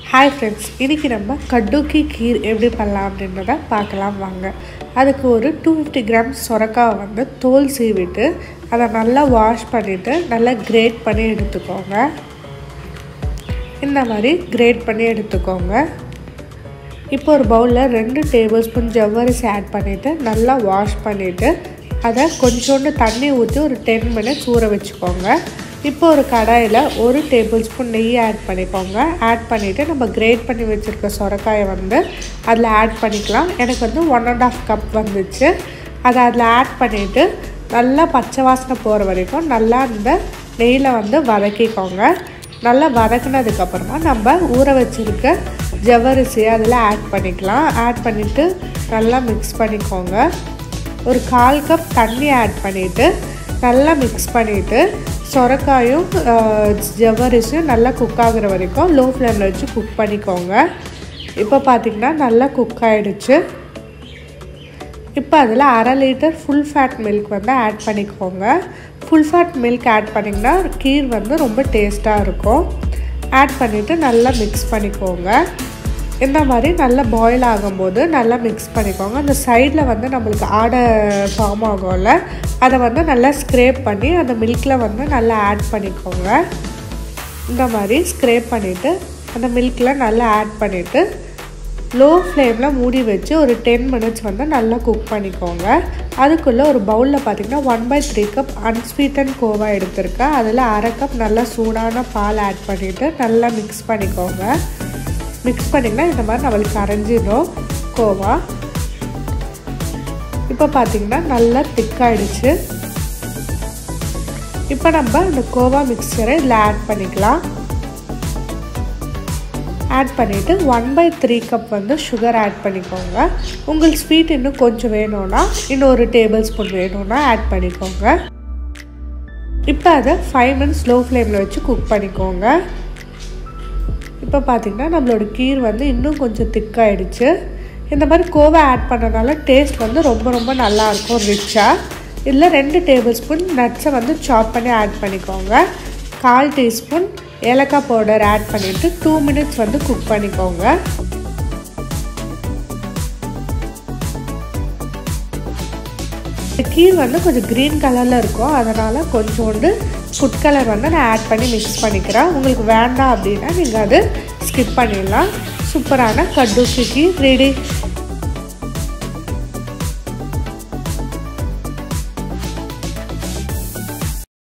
hi friends இன்றைக்கி நம்ம கட்டுக்கி கீர் எப்படி பண்ணலாம் அப்படின்றத பார்க்கலாம் வாங்க அதுக்கு ஒரு டூ ஃபிஃப்டி கிராம் சொரக்காவை வந்து தோல் சீவிட்டு அதை நல்லா வாஷ் பண்ணிவிட்டு நல்லா கிரேட் பண்ணி எடுத்துக்கோங்க இந்த மாதிரி கிரேட் பண்ணி எடுத்துக்கோங்க இப்போ ஒரு பவுலில் ரெண்டு டேபிள் ஸ்பூன் ஜவ்வரிசி ஆட் பண்ணிவிட்டு நல்லா வாஷ் பண்ணிவிட்டு அதை கொஞ்சோண்டு தண்ணி ஊற்றி ஒரு டென் மினிட்ஸ் ஊற வச்சுக்கோங்க இப்போ ஒரு கடாயில் ஒரு டேபிள் ஸ்பூன் நெய் ஆட் பண்ணிக்கோங்க ஆட் பண்ணிவிட்டு நம்ம கிரேட் பண்ணி வச்சுருக்க சொரக்காயை வந்து அதில் ஆட் பண்ணிக்கலாம் எனக்கு வந்து ஒன் அண்ட் ஆஃப் கப் வந்துச்சு அதை அதில் ஆட் பண்ணிவிட்டு நல்லா பச்சை வாசனை போகிற வரைக்கும் நல்லா அந்த நெய்யில் வந்து வதக்கிக்கோங்க நல்லா வதக்குனதுக்கப்புறமா நம்ம ஊற வச்சுருக்க ஜவ்வரிசி அதில் ஆட் பண்ணிக்கலாம் ஆட் பண்ணிவிட்டு நல்லா மிக்ஸ் பண்ணிக்கோங்க ஒரு கால் கப் தண்ணி ஆட் பண்ணிவிட்டு நல்லா மிக்ஸ் பண்ணிவிட்டு சொரக்காயும் ஜவ்வரிசியும் நல்லா குக் ஆகுற வரைக்கும் லோ ஃப்ளேமில் வச்சு குக் பண்ணிக்கோங்க இப்போ பார்த்திங்கன்னா நல்லா குக் ஆகிடுச்சு இப்போ அதில் அரை லிட்டர் ஃபுல் ஃபேட் மில்க் வந்து ஆட் பண்ணிக்கோங்க ஃபுல் ஃபேட் மில்க் ஆட் பண்ணிங்கன்னா கீர் வந்து ரொம்ப டேஸ்ட்டாக இருக்கும் ஆட் பண்ணிவிட்டு நல்லா மிக்ஸ் பண்ணிக்கோங்க இந்த மாதிரி நல்லா பாயில் ஆகும்போது நல்லா மிக்ஸ் பண்ணிக்கோங்க அந்த சைடில் வந்து நம்மளுக்கு ஆடை ஃபார்ம் ஆகும்ல அதை வந்து நல்லா ஸ்க்ரேப் பண்ணி அந்த மில்கில் வந்து நல்லா ஆட் பண்ணிக்கோங்க இந்த மாதிரி ஸ்க்ரேப் பண்ணிவிட்டு அந்த மில்கில் நல்லா ஆட் பண்ணிவிட்டு லோ ஃப்ளேமில் மூடி வச்சு ஒரு டென் மினிட்ஸ் வந்து நல்லா குக் பண்ணிக்கோங்க அதுக்குள்ளே ஒரு பவுலில் பார்த்திங்கன்னா one by three cup unsweetened khoa எடுத்திருக்கேன் அதில் அரை கப் நல்லா சூடான பால் ஆட் பண்ணிவிட்டு நல்லா மிக்ஸ் பண்ணிக்கோங்க மிக்ஸ் பண்ணிங்கன்னா இந்த மாதிரி நம்மளுக்கு அரைஞ்சிடும் கோவா இப்போ பார்த்திங்கன்னா நல்லா திக்காயிடுச்சு இப்போ நம்ம அந்த கோவா மிக்சரை இதில் ஆட் பண்ணிக்கலாம் ஆட் பண்ணிவிட்டு ஒன் பை த்ரீ கப் வந்து சுகர் ஆட் பண்ணிக்கோங்க உங்களுக்கு ஸ்வீட் இன்னும் கொஞ்சம் வேணும்னா இன்னொரு டேபிள் ஸ்பூன் வேணும்னா ஆட் பண்ணிக்கோங்க இப்போ அதை ஃபைவ் மினிட்ஸ் லோ ஃப்ளேமில் வச்சு குக் பண்ணிக்கோங்க இப்போ பார்த்திங்கன்னா நம்மளோட கீர் வந்து இன்னும் கொஞ்சம் திக்காயிடுச்சு இந்த மாதிரி கோவா ஆட் பண்ணனால டேஸ்ட் வந்து ரொம்ப ரொம்ப நல்லாயிருக்கும் ரிச்சாக இதில் ரெண்டு டேபிள் ஸ்பூன் நட்ஸை வந்து சாப் பண்ணி ஆட் பண்ணிக்கோங்க கால் டீஸ்பூன் ஏலக்காய் பவுடர் ஆட் பண்ணிவிட்டு டூ மினிட்ஸ் வந்து குக் பண்ணிக்கோங்க கீர் வந்து கொஞ்சம் க்ரீன் கலரில் இருக்கும் அதனால் கொஞ்சோண்டு ஃபுட் கலர் வந்து நான் ஆட் பண்ணி மிக்ஸ் பண்ணிக்கிறேன் உங்களுக்கு வேண்டாம் அப்படின்னா நீங்கள் அது ஸ்கிப் பண்ணிடலாம் சூப்பரான கட்டு கீர் ரெடி